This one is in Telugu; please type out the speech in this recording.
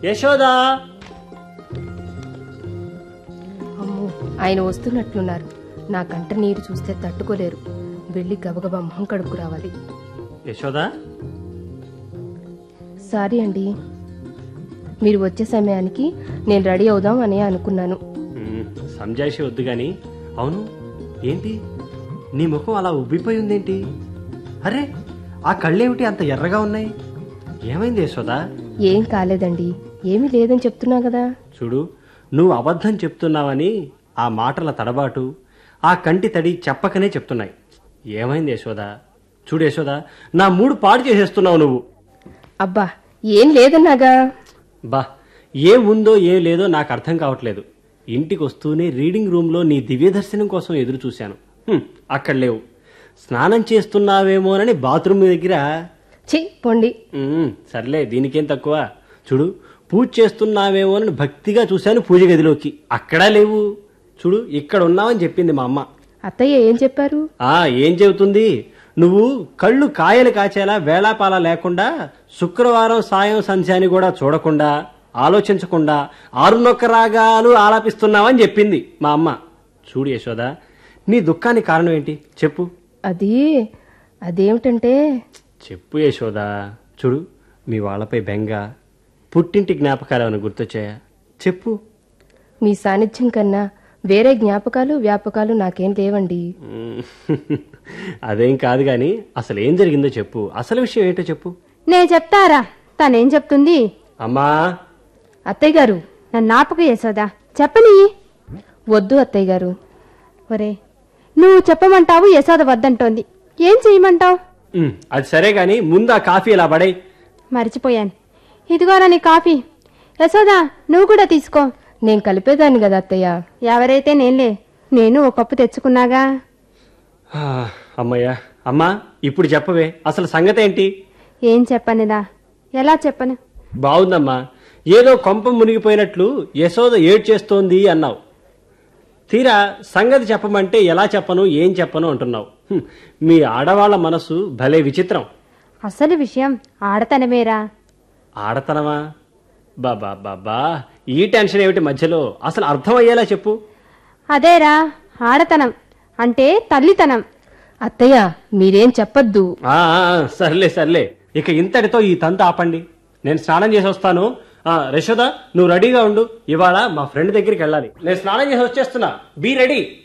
యశోదా అమ్మో ఆయన వస్తున్నట్లున్నారు నా కంట నీరు చూస్తే తట్టుకోలేరు వెళ్ళి గబగబా మొహం కడుక్కు రావాలి యశోదా సారీ అండి మీరు వచ్చే సమయానికి నేను రెడీ అవుదాం అని అనుకున్నాను మ్మ్, సంజాయిషి వద్దు గాని అవును ఏంటి నీ ముఖం అలా ఉబ్బిపోయి ఉందేంటి అరే ఆ కళ్ళేమిటి అంత ఎర్రగా ఉన్నాయి ఏమైంది యశోదా ఏం కాలేదండి ఏమీ లేదని చెప్తున్నా కదా చూడు నువ్వు అబద్ధం చెప్తున్నావని ఆ మాటల తడబాటు ఆ కంటి తడి చెప్పకనే చెప్తున్నాయి ఏమైంది యశోదా చూడు యశోదా నా మూడు పాడు చేసేస్తున్నావు నువ్వు అబ్బా ఏం లేదన్నాగా బా ఏ ఉందో ఏ లేదో నాకు అర్థం కావట్లేదు ఇంటికి వస్తూనే రీడింగ్ రూమ్లో నీ దివ్య దర్శనం కోసం ఎదురు చూశాను హ్మ్, అక్కడ లేవు స్నానం చేస్తున్నావేమోనని బాత్రూమ్ దగ్గర ఛీ పొండి ఉమ్, సర్లే దీనికేం తక్కువ చూడు పూజ చేస్తున్నావేమోనని భక్తిగా చూశాను పూజ గదిలోకి అక్కడా లేవు చూడు ఇక్కడ ఉన్నావని చెప్పింది మా అమ్మ అత్తయ్య ఏం చెప్పారు ఆ ఏం చెబుతుంది నువ్వు కళ్ళు కాయలు కాచేలా వేళాపాల లేకుండా శుక్రవారం సాయం సంధ్యాని కూడా చూడకుండా ఆలోచించకుండా ఆరునొక్క రాగాలు ఆలాపిస్తున్నావని చెప్పింది మా అమ్మ చూడు యశోద నీ దుఃఖానికి కారణం ఏంటి చెప్పు అది అదేమిటంటే చెప్పు యశోద చూడు మీ వాళ్ళపై బెంగ పుట్టింటి జ్ఞాపకాలు ఏమైనా గుర్తొచ్చాయా చెప్పు మీ సాన్నిధ్యం కన్నా వేరే జ్ఞాపకాలు వ్యాపకాలు నాకేం లేవండి మ్మ్. అదేం కాదు గాని అసలు ఏం జరిగిందో చెప్పు అసలు విషయం ఏంటో చెప్పు నేను చెప్తారా తనేం చెప్తుంది అమ్మా అత్తయ్య గారు నన్ను నాపక యశోదా చెప్పని వద్దు అత్తయ్య గారు ఒరే నువ్వు చెప్పమంటావు యశోద వద్దంటోంది ఏం చేయమంటావు ఉమ్, అది సరే గాని ముందు ఆ కాఫీ ఇలా పడై మర్చిపోయాను ఇదిగోరా నీ కాఫీ యశోదా నువ్వు కూడా తీసుకో నేను కలిపేదాన్ని కదా అత్తయ్య ఎవరైతే నేనులే నేను ఒక కప్పు తెచ్చుకున్నాగా అమ్మయ్యా అమ్మా ఇప్పుడు చెప్పవే అసలు సంగతి ఏంటి ఏం చెప్పనిదా ఎలా చెప్పను బాగుందమ్మా ఏదో కొంప మునిగిపోయినట్లు యశోద ఏడ్చేస్తోంది అన్నావు తీరా సంగతి చెప్పమంటే ఎలా చెప్పను ఏం చెప్పను అంటున్నావు హ్మ్, మీ ఆడవాళ్ళ మనసు భలే విచిత్రం అసలు విషయం ఆడతనమేరా ఆడతనమా బాబా బాబా ఈ టెన్షన్ ఏమిటి మధ్యలో అసలు అర్థమయ్యేలా చెప్పు అదేరా ఆడతనం అంటే తల్లితనం అత్తయ్య మీరేం చెప్పొద్దు ఆ, ఆ, ఆ, సర్లే సర్లే ఇక ఇంతటితో ఈ తంత ఆపండి నేను స్నానం చేసి వస్తాను ఆ, యశోద నువ్వు రెడీగా ఉండు ఇవాళ మా ఫ్రెండ్ దగ్గరికి వెళ్ళాలి నేను స్నానం చేసి వచ్చేస్తున్నా బీ రెడీ